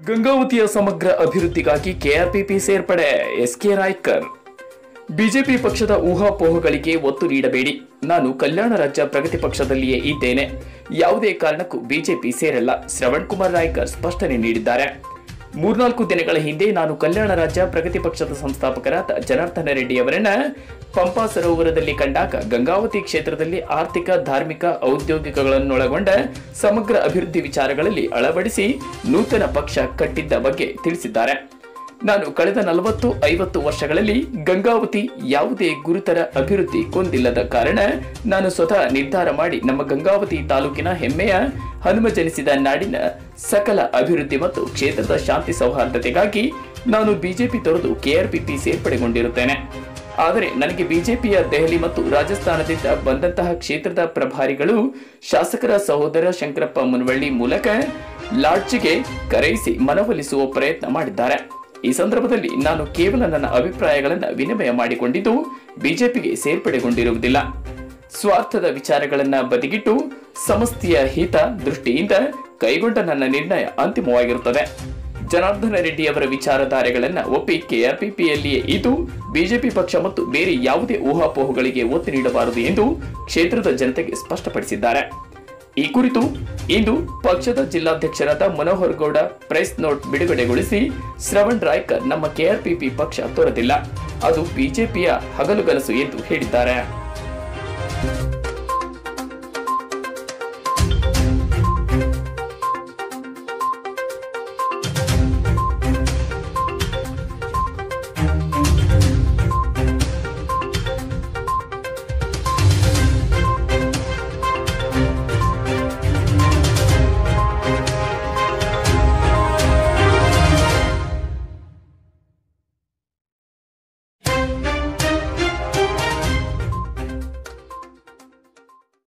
ಗಂಗಾವತಿಯ ಸಮಗ್ರ ಅಭಿವೃದ್ಧಿಗಾಗಿ ಕೆಆರ್ಪಿಪಿ ಸೇರ್ಪಡೆ ಎಸ್ಕೆ ರಾಯ್ಕರ್ ಬಿಜೆಪಿ ಪಕ್ಷದ ಊಹಾಪೋಹಗಳಿಗೆ ಒತ್ತು ನೀಡಬೇಡಿ ನಾನು ಕಲ್ಯಾಣ ರಾಜ್ಯ ಪ್ರಗತಿ ಪಕ್ಷದಲ್ಲಿಯೇ ಇದ್ದೇನೆ ಯಾವುದೇ ಕಾರಣಕ್ಕೂ ಬಿಜೆಪಿ ಸೇರಲ್ಲ ಶ್ರವಣ್ ಕುಮಾರ್ ರಾಯ್ಕರ್ ಸ್ಪಷ್ಟನೆ ನೀಡಿದ್ದಾರೆ ಮೂರ್ನಾಲ್ಕು ದಿನಗಳ ಹಿಂದೆ ನಾನು ಕಲ್ಯಾಣ ರಾಜ್ಯ ಪ್ರಗತಿ ಪಕ್ಷದ ಸಂಸ್ಥಾಪಕರಾದ ಜನಾರ್ದನ ರೆಡ್ಡಿ ಅವರನ್ನ ಪಂಪಾ ಸರೋವರದಲ್ಲಿ ಕಂಡಾಗ ಗಂಗಾವತಿ ಕ್ಷೇತ್ರದಲ್ಲಿ ಆರ್ಥಿಕ ಧಾರ್ಮಿಕ ಔದ್ಯೋಗಿಕಗಳನ್ನೊಳಗೊಂಡ ಸಮಗ್ರ ಅಭಿವೃದ್ಧಿ ವಿಚಾರಗಳಲ್ಲಿ ಅಳವಡಿಸಿ ನೂತನ ಪಕ್ಷ ಕಟ್ಟಿದ್ದ ಬಗ್ಗೆ ತಿಳಿಸಿದ್ದಾರೆ ನಾನು ಕಳೆದ ನಲವತ್ತು ಐವತ್ತು ವರ್ಷಗಳಲ್ಲಿ ಗಂಗಾವತಿ ಯಾವುದೇ ಗುರುತರ ಅಭಿವೃದ್ಧಿ ಕೊಂದಿಲ್ಲದ ಕಾರಣ ನಾನು ಸ್ವತಃ ನಿರ್ಧಾರ ಮಾಡಿ ನಮ್ಮ ಗಂಗಾವತಿ ತಾಲೂಕಿನ ಹೆಮ್ಮೆಯ ಹನುಮ ಜನಿಸಿದ ನಾಡಿನ ಸಕಲ ಅಭಿವೃದ್ಧಿ ಮತ್ತು ಕ್ಷೇತ್ರದ ಶಾಂತಿ ಸೌಹಾರ್ದತೆಗಾಗಿ ನಾನು ಬಿಜೆಪಿ ತೊರೆದು ಕೆಆರ್ಪಿಪಿ ಸೇರ್ಪಡೆಗೊಂಡಿರುತ್ತೇನೆ ಆದರೆ ನನಗೆ ಬಿಜೆಪಿಯ ದೆಹಲಿ ಮತ್ತು ರಾಜಸ್ಥಾನದಿಂದ ಬಂದಂತಹ ಕ್ಷೇತ್ರದ ಪ್ರಭಾರಿಗಳು ಶಾಸಕರ ಸಹೋದರ ಶಂಕರಪ್ಪ ಮುನವಳ್ಳಿ ಮೂಲಕ ಲಾಡ್ಜ್ಗೆ ಕರೆಯಿಸಿ ಮನವೊಲಿಸುವ ಪ್ರಯತ್ನ ಮಾಡಿದ್ದಾರೆ ಈ ಸಂದರ್ಭದಲ್ಲಿ ನಾನು ಕೇವಲ ನನ್ನ ಅಭಿಪ್ರಾಯಗಳನ್ನು ವಿನಿಮಯ ಮಾಡಿಕೊಂಡಿದ್ದು ಬಿಜೆಪಿಗೆ ಸೇರ್ಪಡೆಗೊಂಡಿರುವುದಿಲ್ಲ ಸ್ವಾರ್ಥದ ವಿಚಾರಗಳನ್ನ ಬದಿಗಿಟ್ಟು ಸಮಸ್ತೆಯ ಹಿತ ದೃಷ್ಟಿಯಿಂದ ಕೈಗೊಂಡ ನನ್ನ ನಿರ್ಣಯ ಅಂತಿಮವಾಗಿರುತ್ತದೆ ಜನಾರ್ದನ ರೆಡ್ಡಿ ಅವರ ವಿಚಾರಧಾರೆಗಳನ್ನ ಒಪ್ಪಿ ಕೆಆರ್ಪಿಪಿಯಲ್ಲಿಯೇ ಇದ್ದು ಬಿಜೆಪಿ ಪಕ್ಷ ಮತ್ತು ಬೇರೆ ಯಾವುದೇ ಊಹಾಪೋಹಗಳಿಗೆ ಒತ್ತು ನೀಡಬಾರದು ಎಂದು ಕ್ಷೇತ್ರದ ಜನತೆಗೆ ಸ್ಪಷ್ಟಪಡಿಸಿದ್ದಾರೆ ಈ ಕುರಿತು ಇಂದು ಪಕ್ಷದ ಜಿಲ್ಲಾಧ್ಯಕ್ಷರಾದ ಮನೋಹರ್ ಗೌಡ ಪ್ರೆಸ್ ನೋಟ್ ಬಿಡುಗಡೆಗೊಳಿಸಿ ಶ್ರವಣ್ ರಾಯ್ಕರ್ ನಮ್ಮ ಕೆಆರ್ಪಿಪಿ ಪಕ್ಷ ತೊರೆದಿಲ್ಲ ಅದು ಬಿಜೆಪಿಯ ಹಗಲುಗನಸು ಎಂದು ಹೇಳಿದ್ದಾರೆ